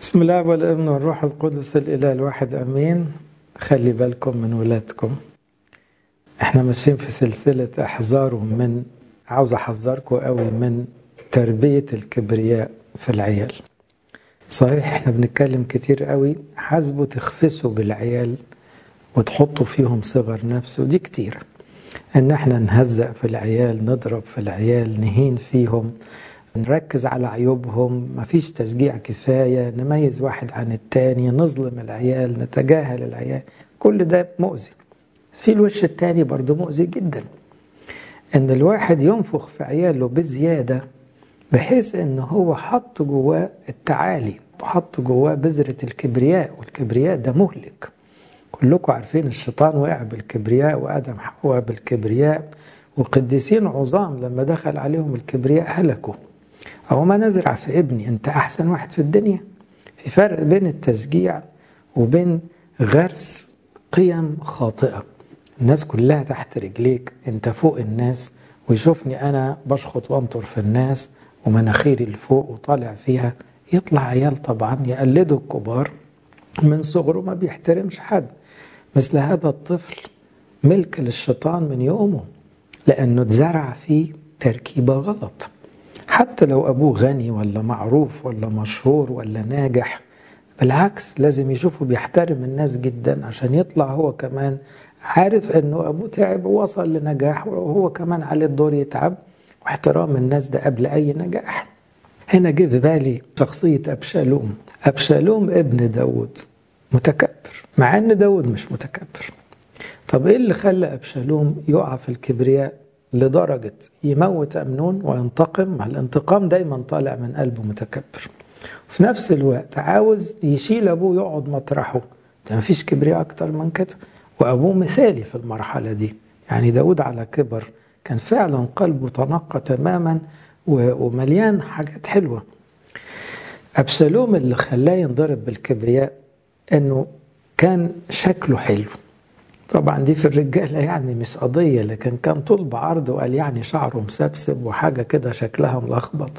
بسم الله والابن والروح القدس الاله الواحد امين خلي بالكم من ولادكم احنا ماشيين في سلسله احذار من عاوز احذركم قوي من تربيه الكبرياء في العيال صحيح احنا بنتكلم كتير قوي حاسبوا تخفسوا بالعيال وتحطوا فيهم صغر نفس ودي كتير ان احنا نهزق في العيال نضرب في العيال نهين فيهم نركز على عيوبهم مفيش تشجيع كفاية نميز واحد عن التاني نظلم العيال نتجاهل العيال كل ده مؤذي في الوش التاني برضه مؤذي جدا ان الواحد ينفخ في عياله بزيادة بحيث ان هو حط جواه التعالي وحط جواه بذرة الكبرياء والكبرياء ده مهلك كلكم عارفين الشيطان وقع بالكبرياء وادم حواء بالكبرياء وقديسين عظام لما دخل عليهم الكبرياء هلكوا أو ما نزرع في ابني أنت أحسن واحد في الدنيا في فرق بين التشجيع وبين غرس قيم خاطئة الناس كلها تحت رجليك أنت فوق الناس ويشوفني أنا بشخط وأمطر في الناس ومناخيري لفوق وطالع فيها يطلع عيال طبعا يقلدوا الكبار من صغره ما بيحترمش حد مثل هذا الطفل ملك للشيطان من يومه لأنه اتزرع فيه تركيبة غلط حتى لو أبوه غني ولا معروف ولا مشهور ولا ناجح بالعكس لازم يشوفه بيحترم الناس جدا عشان يطلع هو كمان عارف انه ابوه تعب ووصل لنجاح وهو كمان عليه الدور يتعب واحترام الناس ده قبل اي نجاح هنا جه في بالي شخصية أبشالوم أبشالوم ابن داود متكبر مع ان داود مش متكبر طب ايه اللي خلى أبشالوم يقع في الكبرياء لدرجة يموت أمنون وينتقم مع الانتقام دايما طالع من قلبه متكبر وفي نفس الوقت عاوز يشيل أبوه يقعد مطرحه ده مفيش كبرياء أكتر من كده وأبوه مثالي في المرحلة دي يعني داود على كبر كان فعلا قلبه تنقى تماما ومليان حاجات حلوة أبشالوم اللي خلاه ينضرب بالكبرياء أنه كان شكله حلو طبعا دي في الرجاله يعني مش قضيه لكن كان طول بعرض وقال يعني شعره مسبسب وحاجه كده شكلها ملخبط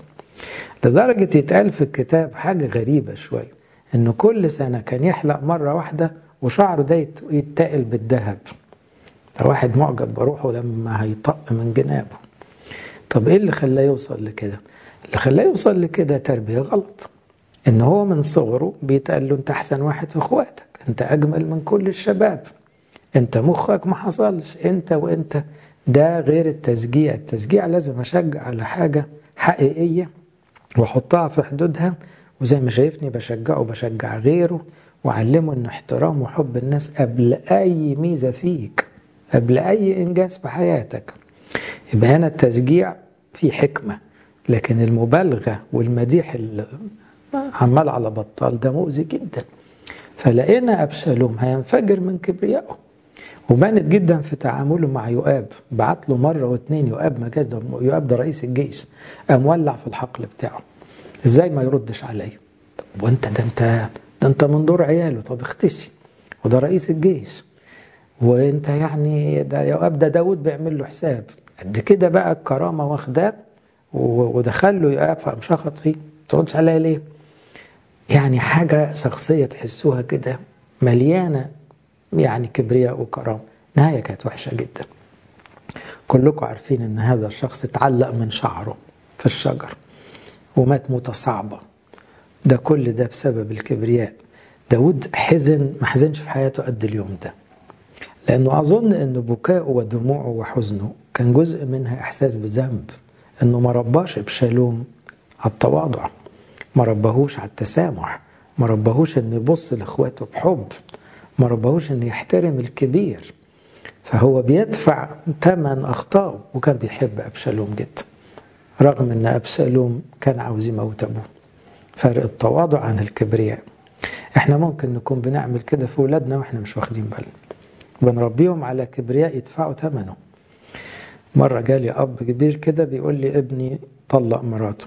لدرجه يتقال في الكتاب حاجه غريبه شويه انه كل سنه كان يحلق مره واحده وشعره ده يتقل بالذهب ده واحد معجب بروحه لما هيطق من جنابه طب ايه اللي خلاه يوصل لكده اللي خلاه يوصل لكده تربيه غلط ان هو من صغره بيتقال له انت احسن واحد في اخواتك انت اجمل من كل الشباب انت مخك ما حصلش انت وانت ده غير التشجيع التشجيع لازم اشجع على حاجة حقيقية واحطها في حدودها وزي ما شايفني بشجعه بشجع غيره وعلمه ان احترام وحب الناس قبل اي ميزة فيك قبل اي انجاز في حياتك يبقى هنا التشجيع فيه حكمة لكن المبالغة والمديح اللي عمال على بطال ده مؤذي جدا فلقينا أبشالوم هينفجر من كبريائه وبانت جدا في تعامله مع يؤاب بعت له مره واثنين يؤاب ما كانش يؤاب ده رئيس الجيش قام ولع في الحقل بتاعه ازاي ما يردش عليا وانت ده انت ده انت من دور عياله طب اختشي وده رئيس الجيش وانت يعني ده يؤاب ده داود بيعمل له حساب قد كده بقى الكرامه واخداه ودخل له يؤاب فقام شخط فيه ما تردش عليا ليه؟ يعني حاجه شخصيه تحسوها كده مليانه يعني كبرياء وكرامة نهاية كانت وحشة جدا كلكم عارفين ان هذا الشخص اتعلق من شعره في الشجر ومات موتة صعبة ده كل ده بسبب الكبرياء داود حزن ما حزنش في حياته قد اليوم ده لأنه أظن أن بكاؤه ودموعه وحزنه كان جزء منها إحساس بذنب أنه ما رباش بشالوم على التواضع ما ربهوش على التسامح ما ربهوش أنه يبص لإخواته بحب ما ربهوش انه يحترم الكبير فهو بيدفع ثمن اخطائه وكان بيحب ابشالوم جدا رغم ان ابشالوم كان عاوز يموت ابوه فرق التواضع عن الكبرياء احنا ممكن نكون بنعمل كده في اولادنا واحنا مش واخدين بالنا بنربيهم على كبرياء يدفعوا ثمنه مرة جالي أب كبير كده بيقول لي ابني طلق مراته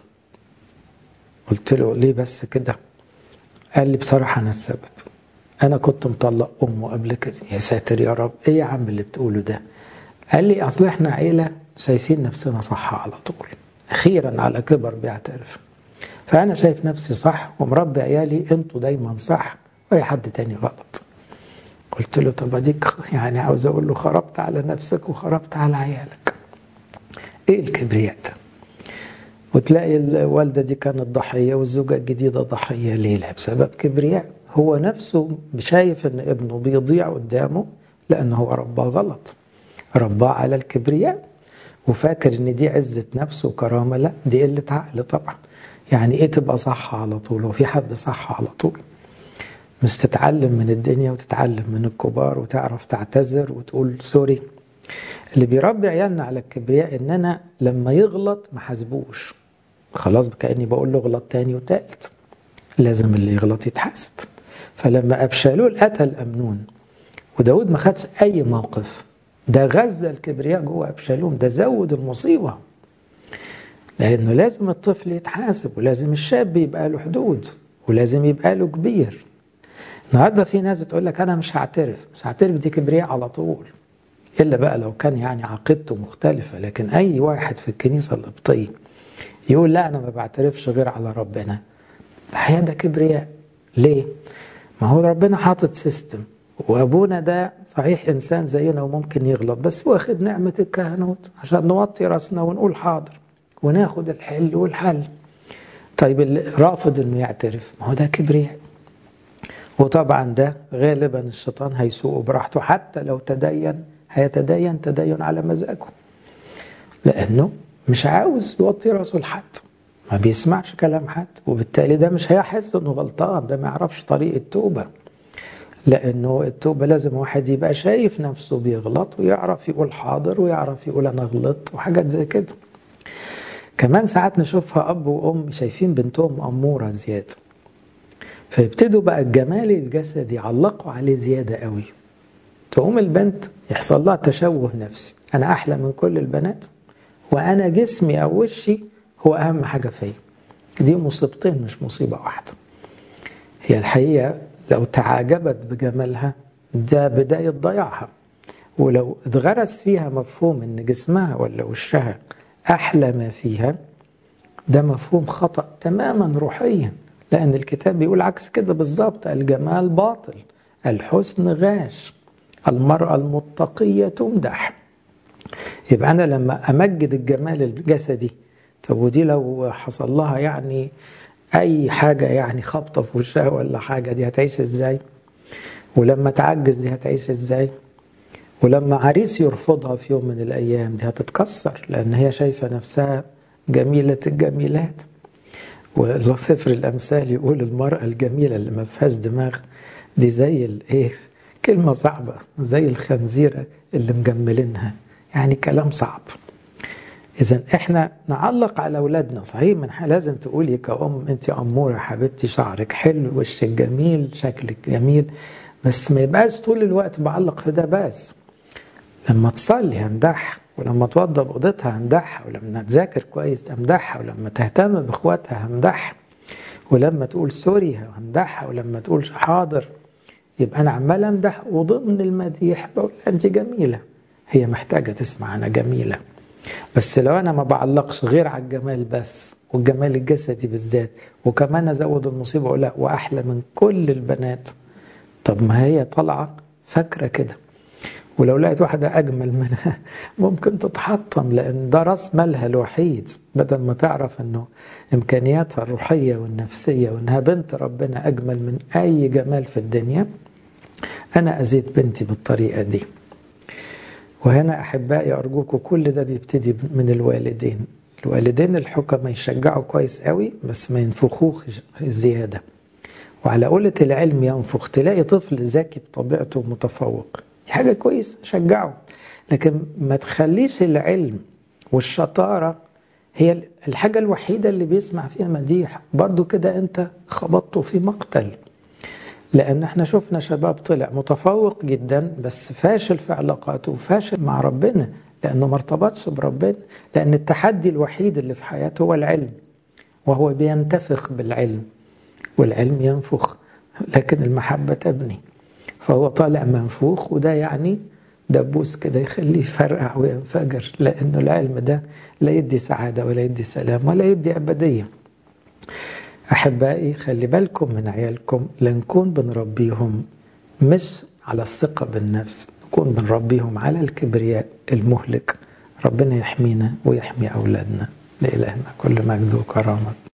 قلت له ليه بس كده قال لي بصراحة أنا السبب انا كنت مطلق امه قبل كده يا ساتر يا رب ايه يا عم اللي بتقوله ده قال لي اصل احنا عيله شايفين نفسنا صح على طول اخيرا على كبر بيعترف فأنا شايف نفسي صح ومربي عيالي أنتوا دايما صح وأي حد تاني غلط قلت له طب أديك يعني عاوز أقول له خربت على نفسك وخربت على عيالك إيه الكبرياء ده وتلاقي الوالدة دي كانت ضحية والزوجة الجديدة ضحية ليه؟ لا بسبب كبرياء هو نفسه شايف ان ابنه بيضيع قدامه لأنه هو رباه غلط رباه على الكبرياء وفاكر ان دي عزة نفس وكرامة لا دي قلة عقل طبعا يعني ايه تبقى صح على طول وفي حد صح على طول مش تتعلم من الدنيا وتتعلم من الكبار وتعرف تعتذر وتقول سوري اللي بيربي عيالنا على الكبرياء ان انا لما يغلط ما حاسبوش خلاص كاني بقول له غلط تاني وتالت لازم اللي يغلط يتحاسب فلما ابشالول قتل امنون وداود ما خدش اي موقف ده غذى الكبرياء جوه ابشالوم ده زود المصيبه لانه لازم الطفل يتحاسب ولازم الشاب يبقى له حدود ولازم يبقى له كبير النهارده في ناس بتقول لك انا مش هعترف مش هعترف دي كبرياء على طول الا بقى لو كان يعني عقيدته مختلفه لكن اي واحد في الكنيسه القبطيه يقول لا انا ما بعترفش غير على ربنا الحقيقه ده كبرياء ليه ما هو ربنا حاطط سيستم وابونا ده صحيح انسان زينا وممكن يغلط بس واخد نعمه الكهنوت عشان نوطي راسنا ونقول حاضر وناخد الحل والحل طيب اللي رافض انه يعترف ما هو ده كبرياء وطبعا ده غالبا الشيطان هيسوقه براحته حتى لو تدين هيتدين تدين على مزاجه لانه مش عاوز يوطي راسه لحد ما بيسمعش كلام حد وبالتالي ده مش هيحس انه غلطان ده ما يعرفش طريق التوبه لانه التوبه لازم واحد يبقى شايف نفسه بيغلط ويعرف يقول حاضر ويعرف يقول انا غلطت وحاجات زي كده كمان ساعات نشوفها اب وام شايفين بنتهم اموره زياده فيبتدوا بقى الجمال الجسدي يعلقوا عليه زياده قوي تقوم البنت يحصل لها تشوه نفسي انا احلى من كل البنات وانا جسمي او وشي هو اهم حاجه فيا دي مصيبتين مش مصيبه واحده هي الحقيقه لو تعاجبت بجمالها ده بدايه ضياعها ولو اتغرس فيها مفهوم ان جسمها ولا وشها احلى ما فيها ده مفهوم خطا تماما روحيا لان الكتاب بيقول عكس كده بالظبط الجمال باطل الحسن غاش المرأة المتقية تمدح يبقى أنا لما أمجد الجمال الجسدي طب ودي لو حصل لها يعني أي حاجة يعني خبطة في وشها ولا حاجة دي هتعيش إزاي؟ ولما تعجز دي هتعيش إزاي؟ ولما عريس يرفضها في يوم من الأيام دي هتتكسر لأن هي شايفة نفسها جميلة الجميلات وسفر الأمثال يقول المرأة الجميلة اللي ما فيهاش دماغ دي زي الإيه؟ كلمة صعبة زي الخنزيرة اللي مجملينها يعني كلام صعب إذا إحنا نعلق على أولادنا صحيح من لازم تقولي كأم أنت أمورة حبيبتي شعرك حلو وشك جميل شكلك جميل بس ما يبقاش طول الوقت بعلق في ده بس لما تصلي همدحها ولما توضب اوضتها همدحها ولما تذاكر كويس همدحها ولما تهتم باخواتها همدحها ولما تقول سوري همدحها ولما تقول حاضر يبقى انا عمال امدح وضمن المديح بقول انت جميله هي محتاجه تسمع انا جميله بس لو انا ما بعلقش غير على الجمال بس والجمال الجسدي بالذات وكمان ازود المصيبه اقول لا واحلى من كل البنات طب ما هي طالعه فاكره كده ولو لقيت واحدة أجمل منها ممكن تتحطم لأن ده رأس مالها الوحيد بدل ما تعرف أنه إمكانياتها الروحية والنفسية وأنها بنت ربنا أجمل من أي جمال في الدنيا أنا أزيد بنتي بالطريقة دي وهنا أحبائي أرجوكم كل ده بيبتدي من الوالدين الوالدين الحكمة يشجعوا كويس قوي بس ما ينفخوش زيادة وعلى قولة العلم ينفخ تلاقي طفل ذكي بطبيعته متفوق دي حاجة كويسة شجعه لكن ما تخليش العلم والشطارة هي الحاجة الوحيدة اللي بيسمع فيها مديح برضو كده انت خبطته في مقتل لان احنا شفنا شباب طلع متفوق جدا بس فاشل في علاقاته وفاشل مع ربنا لانه ما ارتبطش بربنا لان التحدي الوحيد اللي في حياته هو العلم وهو بينتفخ بالعلم والعلم ينفخ لكن المحبة تبني فهو طالع منفوخ وده يعني دبوس كده يخليه يفرقع وينفجر لانه العلم ده لا يدي سعاده ولا يدي سلام ولا يدي ابديه. أحبائي خلي بالكم من عيالكم لنكون بنربيهم مش على الثقة بالنفس نكون بنربيهم على الكبرياء المهلك ربنا يحمينا ويحمي أولادنا لإلهنا كل مجد وكرامة